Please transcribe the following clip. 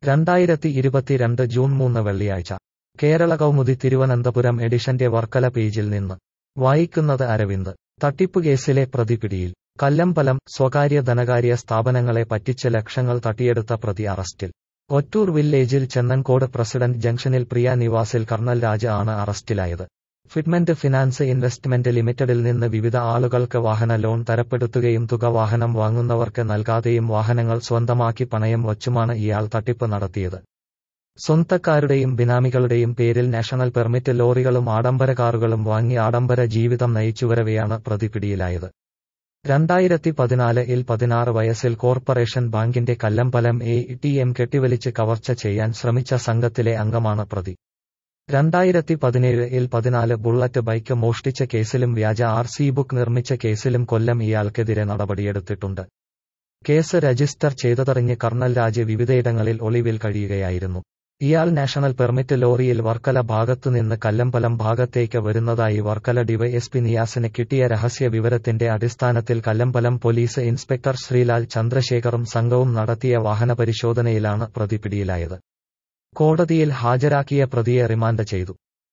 രണ്ടായിരത്തി ഇരുപത്തിരണ്ട് ജൂൺ മൂന്ന് വെള്ളിയാഴ്ച കേരള കൗമുദി തിരുവനന്തപുരം എഡിഷന്റെ വർക്കല പേജിൽ നിന്ന് വായിക്കുന്നത് അരവിന്ദ് തട്ടിപ്പുകേസിലെ പ്രതി പിടിയിൽ കല്ലമ്പലം സ്വകാര്യ ധനകാര്യ സ്ഥാപനങ്ങളെ പറ്റിച്ച് ലക്ഷങ്ങൾ തട്ടിയെടുത്ത പ്രതി അറസ്റ്റിൽ ഒറ്റൂർ വില്ലേജിൽ ചെന്നൻകോട് പ്രസിഡന്റ് ജംഗ്ഷനിൽ പ്രിയ നിവാസിൽ കർണൽ രാജ ആണ് അറസ്റ്റിലായത് ഫിറ്റ്മെന്റ് ഫിനാൻസ് ഇൻവെസ്റ്റ്മെന്റ് ലിമിറ്റഡിൽ നിന്ന് വിവിധ ആളുകൾക്ക് വാഹന ലോൺ തരപ്പെടുത്തുകയും തുക വാഹനം വാങ്ങുന്നവർക്ക് നൽകാതെയും വാഹനങ്ങൾ സ്വന്തമാക്കി പണയം വച്ചുമാണ് ഇയാൾ തട്ടിപ്പ് നടത്തിയത് സ്വന്തക്കാരുടെയും ബിനാമികളുടെയും പേരിൽ നാഷണൽ പെർമിറ്റ് ലോറികളും ആഡംബര കാറുകളും വാങ്ങി ആഡംബര ജീവിതം നയിച്ചുവരവെയാണ് പ്രതി പിടിയിലായത് രണ്ടായിരത്തി പതിനാല് ഇൽ പതിനാറ് വയസ്സിൽ കോർപ്പറേഷൻ ബാങ്കിന്റെ കല്ലമ്പലം എ ടി എം കെട്ടിവലിച്ച് കവർച്ച ചെയ്യാൻ ശ്രമിച്ച സംഘത്തിലെ അംഗമാണ് പ്രതി രണ്ടായിരത്തി പതിനേഴ് ഇൽ പതിനാല് ബുള്ളറ്റ് ബൈക്ക് മോഷ്ടിച്ച കേസിലും വ്യാജ ആർ സി ബുക്ക് നിർമ്മിച്ച കേസിലും കൊല്ലം ഇയാൾക്കെതിരെ നടപടിയെടുത്തിട്ടുണ്ട് കേസ് രജിസ്റ്റർ ചെയ്തതറിഞ്ഞ് കർണൽ രാജ് വിവിധയിടങ്ങളിൽ ഒളിവിൽ കഴിയുകയായിരുന്നു ഇയാൾ നാഷണൽ പെർമിറ്റ് ലോറിയിൽ വർക്കല ഭാഗത്തുനിന്ന് കല്ലമ്പലം ഭാഗത്തേക്ക് വരുന്നതായി വർക്കല ഡിവൈഎസ്പി നിയാസിന് കിട്ടിയ രഹസ്യ വിവരത്തിന്റെ അടിസ്ഥാനത്തിൽ കല്ലമ്പലം പോലീസ് ഇൻസ്പെക്ടർ ശ്രീലാൽ ചന്ദ്രശേഖറും സംഘവും നടത്തിയ വാഹനപരിശോധനയിലാണ് പ്രതി പിടിയിലായത് കോടതിയിൽ ഹാജരാക്കിയ പ്രതിയെ റിമാൻഡ് ചെയ്തു